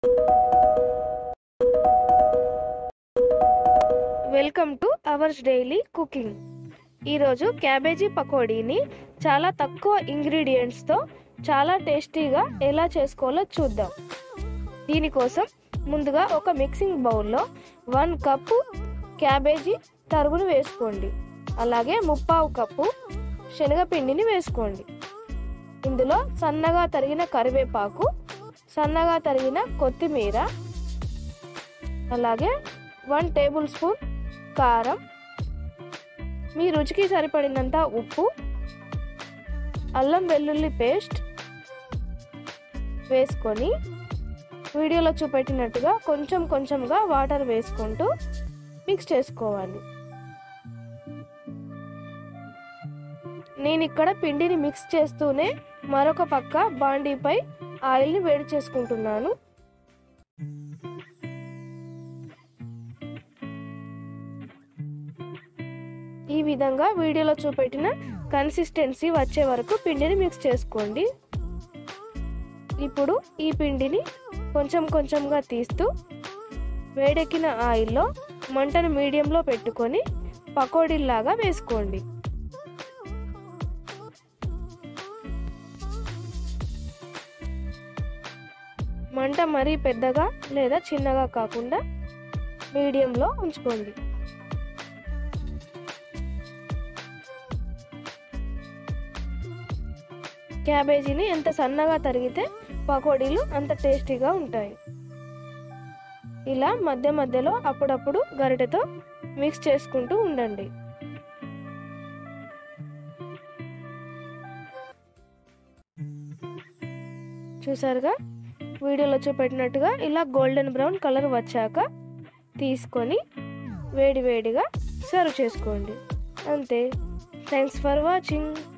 welcome to ours daily cooking ఈరోజు cabbage పకోడీని చాలా తక్కువ ఇంగ్రీడియంట్స్తో చాలా టేస్టీగా ఎలా చేసుకోవాలో చూద్దాం దీనికోసం ముందుగా ఒక మిక్సింగ్ బౌల్లో వన్ కప్పు క్యాబేజీ తరుగును వేసుకోండి అలాగే ముప్పావు కప్పు శనగపిండిని వేసుకోండి ఇందులో సన్నగా తరిగిన కరివేపాకు సన్నగా తరిగిన కొత్తిమీర అలాగే వన్ టేబుల్ స్పూన్ కారం మీ రుచికి సరిపడినంత ఉప్పు అల్లం వెల్లుల్లి పేస్ట్ వేసుకొని వీడియోలో చూపెట్టినట్టుగా కొంచెం కొంచెంగా వాటర్ వేసుకుంటూ మిక్స్ చేసుకోవాలి నేను ఇక్కడ పిండిని మిక్స్ చేస్తూనే మరొక పక్క బాండీపై ఆయిల్ని వేడి చేసుకుంటున్నాను ఈ విధంగా వీడియోలో చూపెట్టిన కన్సిస్టెన్సీ వచ్చే వరకు పిండిని మిక్స్ చేసుకోండి ఇప్పుడు ఈ పిండిని కొంచెం కొంచెంగా తీస్తూ వేడెక్కిన ఆయిల్లో మంటను మీడియంలో పెట్టుకొని పకోడీలాగా వేసుకోండి మంట మరీ పెద్దగా లేదా చిన్నగా కాకుండా మీడియంలో ఉంచుకోండి క్యాబేజీని ఎంత సన్నగా తరిగితే పకోడీలు అంత టేస్టీగా ఉంటాయి ఇలా మధ్య మధ్యలో అప్పుడప్పుడు గరిటెతో మిక్స్ చేసుకుంటూ ఉండండి చూసారుగా వీడియోలో చూపెట్టినట్టుగా ఇలా గోల్డెన్ బ్రౌన్ కలర్ వచ్చాక తీసుకొని వేడి వేడిగా సర్వ్ చేసుకోండి అంతే థ్యాంక్స్ ఫర్ వాచింగ్